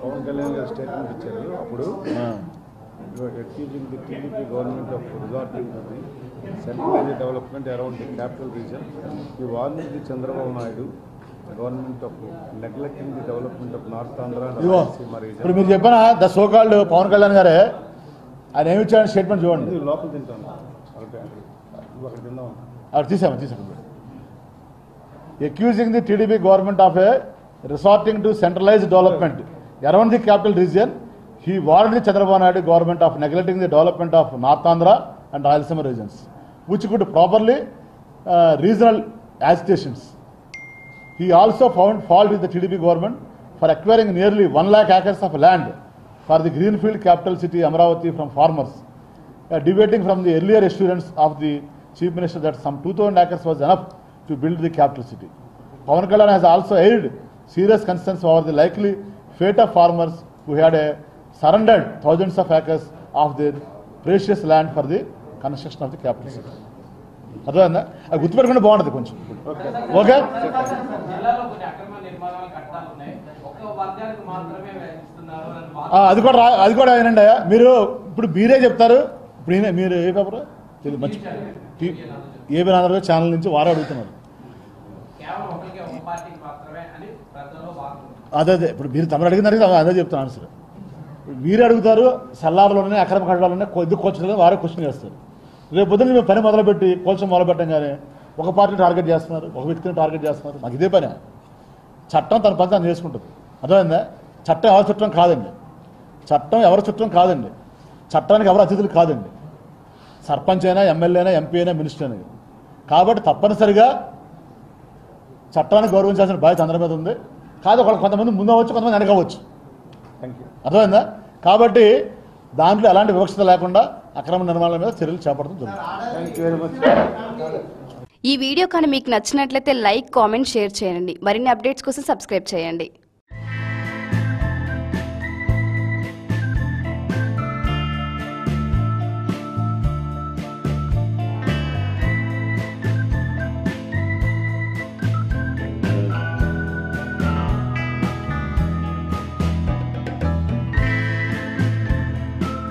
పవన్ కళ్యాణ్ గారు స్టేట్మెంట్ ఇచ్చారు అప్పుడు accusing the TDP government of resorting the centralize development around the capital region he warning the Chandrababu Naidu government of neglecting the development of north Andhra and ఇదిగో రాయలసీమ ఇప్పుడు reason మీరు చెప్పిన the so called Pawan Kalyan గారే ఆయన ఏమి ఇచ్చాడని స్టేట్మెంట్ చూడండి ఇది లోపల తింటాను ఓకే నువ్వు అక్కడ తిందాం అక్కడ తీసాము తీసాము accusing the TDP government of a resorting to centralized development around the capital region he warned the Chandrababu Naidu government of neglecting the development of north Andhra and Rayalaseema regions which could properly regional agitations He also found fault with the TDP government for acquiring nearly 1 lakh acres of land for the greenfield capital city Amravati from farmers. Uh, debating from the earlier assurance of the Chief Minister that some 2000 acres was enough to build the capital city. Pawan Kalyan has also aired serious concerns over the likely fate of farmers who had uh, surrendered thousands of acres of their precious land for the construction of the capital city. అర్థమైందా అది గుర్తుపెట్టుకుంటే బాగుంటుంది కొంచెం okay జిల్లాలో కొన్ని అక్రమ నిర్మాణాలు కట్టాలు ఉన్నాయి ఒక్క వర్గానికి మాత్రమే ఇస్తున్నారు అని ఆ, వాదన. అది కూడా రా- అది కూడా ఏనండి అయ్యా మీరు ఇప్పుడు మీరే చెప్తారు ఇప్పుడు ఈయన- మీరు ఏ పేపర్ తెలియదు మంచి ఏబీ ఆంధ్రప్రదేశ్ ఛానల్ నుంచి వారు అడుగుతున్నారు కేవలం ఒకరికి ఒక పార్టీకి మాత్రమే అని ప్రజల్లో వాదన ఉంది. అదే అదే ఇప్పుడు మీరు తమరు అడిగిన దానికి అదే చెప్తాను ఆన్సర్ మీరు అడుగుతారు సల్లారులోనే అక్రమ కట్టడాలనే కొద్ది కోచలుగా వారే క్వశ్చన్ చేస్తారు రేపు పొద్దున్న మేము పని మొదలుపెట్టి కోల్చం మొదలు పెట్టంగానే ఒక పార్టీని టార్గెట్ చేస్తున్నారు ఒక వ్యక్తిని టార్గెట్ చేస్తున్నారు మాకు ఇదే పని చట్టం తన పని తను చేసుకుంటుంది అర్థమైందా చట్టం ఎవరి చుట్టం కాదండి చట్టం ఎవరి చుట్టం కాదండి చట్టానికి ఎవరు అతిథులు కాదండి సర్పంచ్ అయినా ఎమ్మెల్యే అయినా ఎంపీ అయినా మినిస్టర్ అయినా కాబట్టి తప్పనిసరిగా చట్టాన్ని గౌరవించాల్సిన బాధ్యత అందరి మీద ఉంది కాదు ఒకళ్ళు కొంతమంది ముందు అవ్వచ్చు కొంతమంది వెనకవచ్చు థ్యాంక్ యూ అర్థమైందా కాబట్టి దాంట్లో ఎలాంటి వివక్షత లేకుండా అక్రమ నిర్మాణాల మీద చర్యలు చేపడడం జరుగుతుంది థ్యాంక్ యూ వెరీ మచ్ ఈ వీడియో కానీ మీకు నచ్చినట్లయితే లైక్ కామెంట్ షేర్ చేయండి మరిన్ని అప్డేట్స్ కోసం సబ్స్క్రైబ్ చేయండి